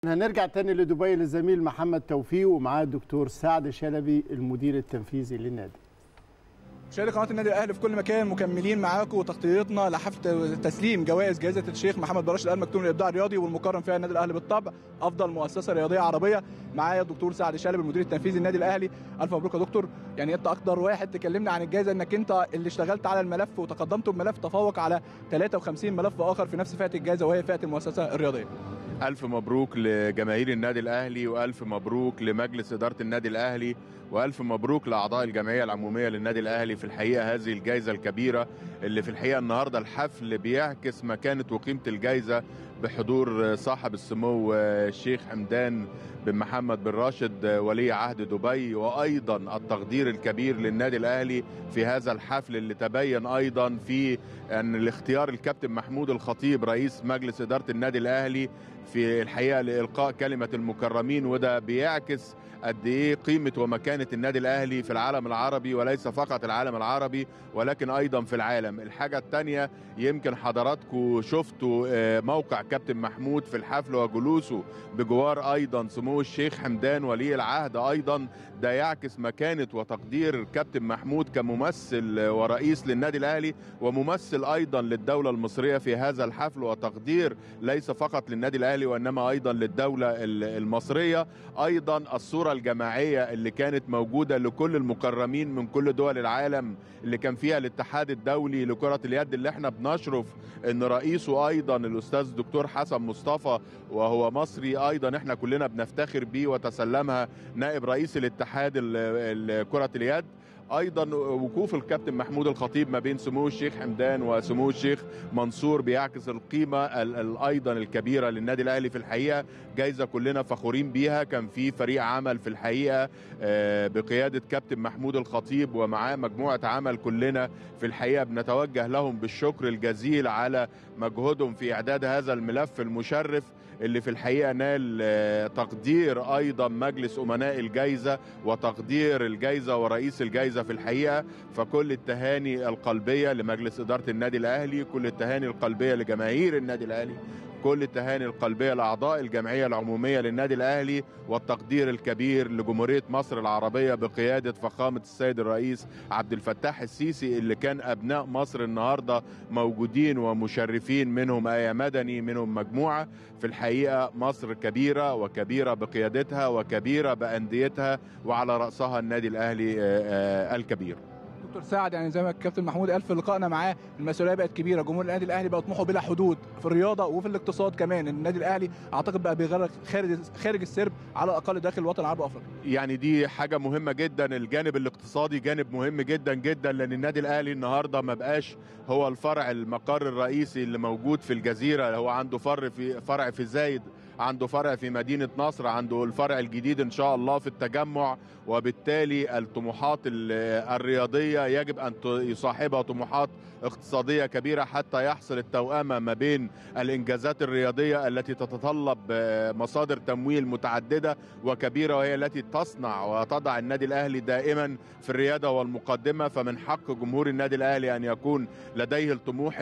هنرجع تاني لدبي للزميل محمد توفيق ومعاه الدكتور سعد شلبي المدير التنفيذي للنادي مشاهدي قناه النادي الاهلي في كل مكان مكملين معاكم وتغطيتنا لحفل تسليم جوائز جائزه الشيخ محمد براشد ال مكتوم للابداع الرياضي والمكرم فيها النادي الاهلي بالطبع افضل مؤسسه رياضيه عربيه معايا الدكتور سعد شلبي المدير التنفيذي للنادي الاهلي الف مبروك يا دكتور يعني انت اقدر واحد تكلمنا عن الجائزه انك انت اللي اشتغلت على الملف وتقدمت بملف تفوق على 53 ملف اخر في نفس فئه الجائزه وهي فئه المؤسسه الرياضيه ألف مبروك لجماهير النادي الأهلي وألف مبروك لمجلس إدارة النادي الأهلي وألف مبروك لأعضاء الجمعية العمومية للنادي الأهلي في الحقيقة هذه الجائزة الكبيرة اللي في الحقيقة النهاردة الحفل بيعكس مكانة وقيمة الجائزة بحضور صاحب السمو الشيخ حمدان بن محمد بن راشد ولي عهد دبي وايضا التقدير الكبير للنادي الاهلي في هذا الحفل اللي تبين ايضا في ان الاختيار الكابتن محمود الخطيب رئيس مجلس اداره النادي الاهلي في الحقيقه لالقاء كلمه المكرمين وده بيعكس قد ايه قيمه ومكانه النادي الاهلي في العالم العربي وليس فقط العالم العربي ولكن ايضا في العالم الحاجه الثانيه يمكن حضراتكم شفتوا موقع كابتن محمود في الحفل وجلوسه بجوار ايضا سمو الشيخ حمدان ولي العهد ايضا ده يعكس مكانه وتقدير كابتن محمود كممثل ورئيس للنادي الاهلي وممثل ايضا للدوله المصريه في هذا الحفل وتقدير ليس فقط للنادي الاهلي وانما ايضا للدوله المصريه ايضا الصوره الجماعيه اللي كانت موجوده لكل المكرمين من كل دول العالم اللي كان فيها الاتحاد الدولي لكره اليد اللي احنا بنشرف ان رئيسه ايضا الاستاذ دكتور حسن مصطفى وهو مصري ايضا احنا كلنا بنفتخر بيه وتسلمها نائب رئيس الاتحاد كره اليد ايضا وقوف الكابتن محمود الخطيب ما بين سمو الشيخ حمدان وسمو الشيخ منصور بيعكس القيمه ايضا الكبيره للنادي الاهلي في الحقيقه جايزه كلنا فخورين بيها كان في فريق عمل في الحقيقه بقياده كابتن محمود الخطيب ومعاه مجموعه عمل كلنا في الحقيقه بنتوجه لهم بالشكر الجزيل على مجهودهم في اعداد هذا الملف المشرف اللي في الحقيقه نال تقدير ايضا مجلس امناء الجائزه وتقدير الجائزه ورئيس الجائزه في الحقيقه فكل التهاني القلبيه لمجلس اداره النادي الاهلي كل التهاني القلبيه لجماهير النادي الاهلي كل التهاني القلبيه لاعضاء الجمعيه العموميه للنادي الاهلي والتقدير الكبير لجمهوريه مصر العربيه بقياده فخامه السيد الرئيس عبد الفتاح السيسي اللي كان ابناء مصر النهارده موجودين ومشرفين منهم ايه مدني منهم مجموعه في الحقيقه مصر كبيره وكبيره بقيادتها وكبيره بانديتها وعلى راسها النادي الاهلي الكبير دكتور سعد يعني زي ما الكابتن محمود قال في لقائنا معاه المسؤوليه بقت كبيره جمهور النادي الاهلي بقى طموحه بلا حدود في الرياضه وفي الاقتصاد كمان النادي الاهلي اعتقد بقى بيغرق خارج خارج السرب على الاقل داخل الوطن العربي وافريقيا يعني دي حاجه مهمه جدا الجانب الاقتصادي جانب مهم جدا جدا لان النادي الاهلي النهارده ما بقاش هو الفرع المقر الرئيسي اللي موجود في الجزيره هو عنده فرع في فرع في زايد عنده فرع في مدينة نصر عنده الفرع الجديد إن شاء الله في التجمع وبالتالي الطموحات الرياضية يجب أن يصاحبها طموحات اقتصادية كبيرة حتى يحصل التوأمة ما بين الإنجازات الرياضية التي تتطلب مصادر تمويل متعددة وكبيرة وهي التي تصنع وتضع النادي الأهلي دائما في الريادة والمقدمة فمن حق جمهور النادي الأهلي أن يكون لديه الطموح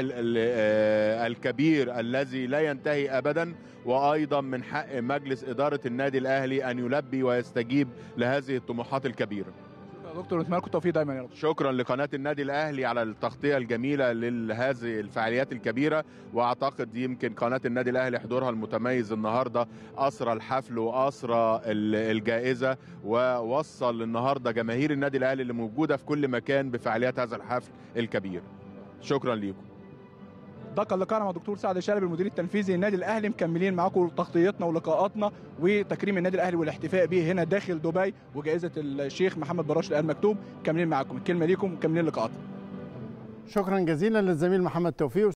الكبير الذي لا ينتهي أبدا وأيضا من حق مجلس إدارة النادي الأهلي أن يلبي ويستجيب لهذه الطموحات الكبيرة دكتور نتمنى لكم التوفيق دايما يا رب شكرا لقناه النادي الاهلي على التغطيه الجميله لهذه الفعاليات الكبيره واعتقد يمكن قناه النادي الاهلي حضورها المتميز النهارده اسرى الحفل واسرى الجائزه ووصل النهارده جماهير النادي الاهلي اللي موجوده في كل مكان بفعاليات هذا الحفل الكبير شكرا ليكم ده كان لقاءنا مع دكتور سعد شلبي المدير التنفيذي للنادي الاهلي مكملين معاكم تغطيتنا ولقاءاتنا وتكريم النادي الاهلي والاحتفاء به هنا داخل دبي وجائزه الشيخ محمد بن راشد ال مكتوب مكملين معاكم الكلمه ليكم مكملين لقاءاتنا شكرا جزيلا للزميل محمد توفيق